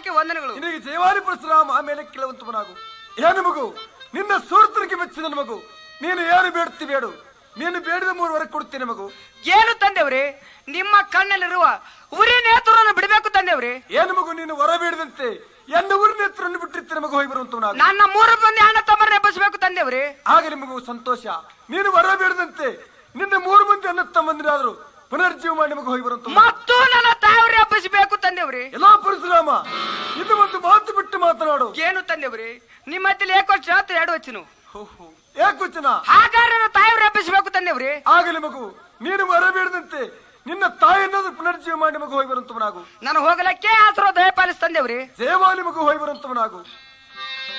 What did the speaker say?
ಪಾದಕ್ಕೆ ವಂದನೆಗಳು ನಿನಗೆ ಜಯವಾಲಿ ಪರಶುರಾಮ ಆಮೇಲೆ ಕೇಳುವಂತವನಾಗು ಏನು ಮಗು ನಿನ್ನ ಸುಹೃತ್ತರಿಗೆ ಮೆಚ್ಚಿದ ಮಗು ನೀನು ಏನು ಬೇಡ್ತಿ ಬೇಡು ನೀನು ಬೇಡಿದ ಮೂರುವರೆ ಕೊಡ್ತೇನೆ ಮಗು ಏನು ತಂದೆವ್ರಿ ನಿಮ್ಮ ಕಣ್ಣಲ್ಲಿರುವ ಉರಿ ನೇತೃವನ್ನು ಬಿಡಬೇಕು ತಂದೆವ್ರಿ ಏನು ಮಗು ನೀನು ಹೊರ ಬೇಡದಂತೆ ಎನ್ನ ಊರಿನ ಹತ್ರವನ್ನು ಬಿಟ್ಟಿರ್ತೇನೆ ಮಗು ಹೋಗಿ ಬರುವಂತವನಾಗು ನನ್ನ ಮೂರು ಮಂದಿ ಅಣ್ಣ ತಮ್ಮರನ್ನ ಎಬ್ಬಸಬೇಕು ತಂದೆವ್ರಿ ಆಗಲಿ ಮಗು ಸಂತೋಷ ನೀನು ಹೊರ ಬೇಡದಂತೆ ನಿನ್ನ ಮೂರು ಮಂದಿ ಅನ್ನ ತಮ್ಮಂದಿರಾದ್ರು ಪುನರ್ಜೀವ ಮಾಡಿ ಮಗು ಹೋಗಿ ಬರುವಂತ ಮತ್ತು ನನ್ನ ತಾಯವ್ರಿ ಎಬ್ಬಸಬೇಕು ತಂದೆವ್ರಿ ಎಲ್ಲಾ ಪರಶುರಾಮ ಇದು ಒಂದು ಮಾತು ಬಿಟ್ಟು ಮಾತನಾಡು ಏನು ತಂದೆವ್ರಿ ನಿಮ್ಮ ಹತ್ತಿರ ಏಕ ವರ್ಷ ಹತ್ತು ಎರಡು ವಚನ ಯಾಕುಚನ ಹಾಗಾದ್ರೆ ನನ್ನ ತಾಯವ್ರಿ ಎಬ್ಬಸಬೇಕು ತಂದೆವ್ರಿ ಆಗಲಿ ಮಗು ನೀನು ಹೊರ ಬೇಡದಂತೆ ನಿನ್ನ ತಾಯಿಯನ್ನಾದ್ರೂ ಪುನರ್ಜೀವ ಮಾಡಿ ಮಗು ಹೋಗಿ ಬರುವಂತವನಾಗು ನಾನು ಹೋಗಲಕ್ಕೆ ಆಸರೋ ದಯಪಾಲಿಸ್ ತಂದೆವ್ರಿ ಜಯವಾಲಿ ಮಗು ಹೋಗಿ ಬರುವಂತವನಾಗು